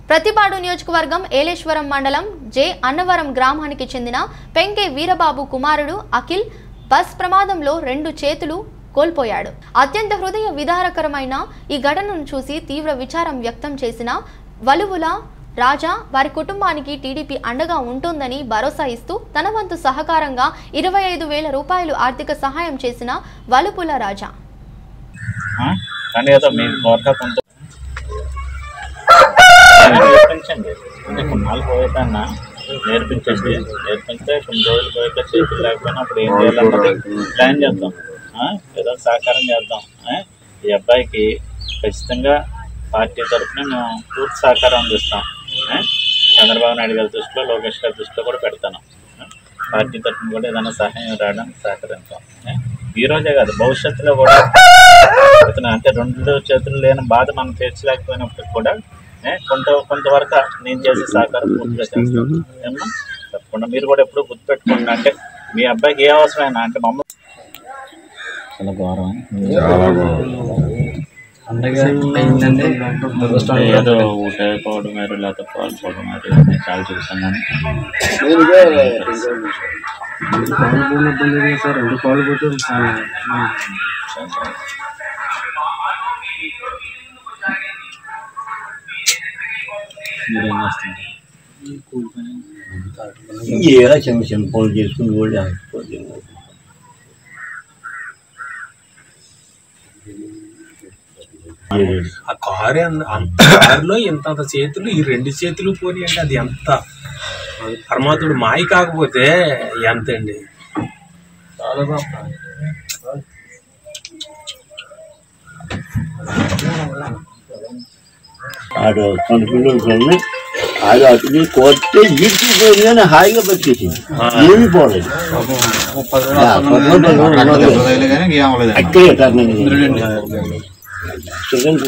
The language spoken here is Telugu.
ప్రతిపాడు నియోజకవర్గం ఏలేశ్వరం మండలం జే అన్నవరం గ్రామానికి చెందిన పెంకే వీరబాబు కుమారుడు అఖిల్ బస్ ప్రమాదంలో రెండు చేతులు కోల్పోయాడు అత్యంత హృదయ విదారకరమైన ఈ ఘటనను చూసి తీవ్ర విచారం వ్యక్తం చేసిన వలువుల రాజా వారి కుటుంబానికి టీడీపీ అండగా ఉంటుందని భరోసా ఇస్తూ తన వంతు సహకారంగా ఇరవై ఐదు వేల రూపాయలు ఆర్థిక సహాయం చేసిన వలుపుల రాజా ఆ? కానీ ఏదో మీ కోరిక కొంత నేర్పించండి అంటే కొన్నాళ్ళు పోయేకన్నా నేర్పించండి నేర్పిస్తే కొన్ని రోజులు పోయాక చేతులు లేకపోయినా అప్పుడు ఏం చేయాలన్నది ప్లాన్ చేద్దాం ఆ? ఏదో సహకారం చేద్దాం ఆ? ఈ అబ్బాయికి ఖచ్చితంగా పార్టీ తరఫున మేము పూర్తి సహకారం అందిస్తాం ఆ? చంద్రబాబు నాయుడు గారి దృష్టిలో లోకేష్ గారి దృష్టిలో కూడా పెడతాను ఆ? పార్టీ తరఫున కూడా ఏదైనా సహాయం రావడానికి సహకరిస్తాం ఆ? ఈ రోజే కాదు భవిష్యత్తులో కూడా ఇతను అంటే రెండు చేతులు లేని బాధ మనం తీర్చలేకపోయినప్పటికి కూడా ఏ, కొంత కొంతవరకు నేను చేసే సహకారం పూర్తిగా చేస్తాను ఏమ్మా తప్పకుండా మీరు కూడా ఎప్పుడు గుర్తుపెట్టుకోండి అంటే మీ అబ్బాయికి ఏ అవసరమైనా అంటే మమ్మల్ని చాలా గౌరవం ఏదో ఊటైపోవడం మీరు లేకపోతే పాల్పోవడం మరి నేను చాలా చూసాను కానీ సార్ రెండు కాళ్ళు పోతే మీరేం చేస్తున్నారు ఏదో చిన్న చిన్న పనులు చేసుకుని కూడా ఆగిపోతుంది ఆ కారు అన్న- అంత కారులో ఇంత అంత చేతులు ఈ రెండు చేతులు పోనీ అంటే అది ఎంత అది పరమాత్ముడు మాయ కాకపోతే ఎంత అండి ఆడు కొన్ని పిల్లలు ఆడు అటుని కొట్టే ఈడ్చిపోయింది కానీ హాయిగా బతికేసింది ఏమి పోలేదు ఆ, పదకొండు రోజులు ఉన్నది. అక్కడే టర్నింగ్. సుగంధ